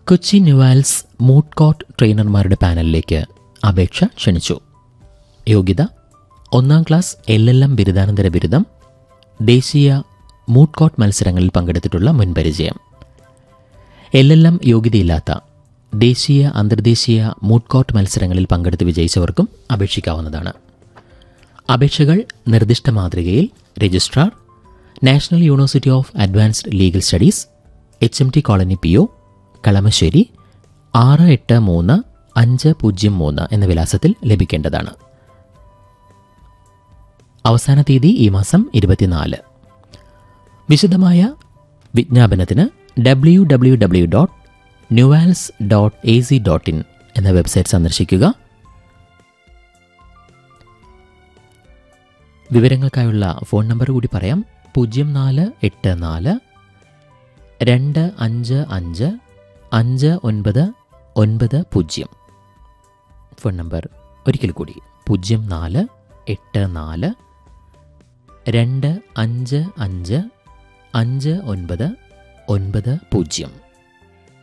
Kochi NUALS moot court ട്രെയിനർമാരുടെ പാനലിലേക്ക് അപേക്ഷ ക്ഷണിച്ചു യോഗ്യത ഒന്നാം ക്ലാസ് എൽ എൽ എം ബിരുദാനന്തര ബിരുദം ദേശീയ മൂട്ട് കോട്ട് മത്സരങ്ങളിൽ പങ്കെടുത്തിട്ടുള്ള മുൻപരിചയം എൽ എൽ എം യോഗ്യതയില്ലാത്ത ദേശീയ അന്തർദേശീയ മൂട്ട് കോട്ട് മത്സരങ്ങളിൽ പങ്കെടുത്ത് വിജയിച്ചവർക്കും അപേക്ഷിക്കാവുന്നതാണ് അപേക്ഷകൾ നിർദ്ദിഷ്ട മാതൃകയിൽ registrar national university of advanced legal studies H M T colony P O Kalamassery ആറ് എട്ട് മൂന്ന് അഞ്ച് പൂജ്യം മൂന്ന് എന്ന വിലാസത്തിൽ ലഭിക്കേണ്ടതാണ് അവസാന തീയതി ഈ മാസം ഇരുപത്തിനാല് വിശദമായ വിജ്ഞാപനത്തിന് W W W dot NUALS dot A C dot in എന്ന വെബ്സൈറ്റ് സന്ദർശിക്കുക വിവരങ്ങൾക്കായുള്ള ഫോൺ നമ്പർ കൂടി പറയാം പൂജ്യം നാല് എട്ട് നാല് രണ്ട് അഞ്ച് അഞ്ച് അഞ്ച് ഒൻപത് ഒൻപത് പൂജ്യം ഫോൺ നമ്പർ ഒരിക്കൽ കൂടി പൂജ്യം നാല് എട്ട് നാല് രണ്ട് അഞ്ച് അഞ്ച് അഞ്ച് ഒൻപത് ഒൻപത് പൂജ്യം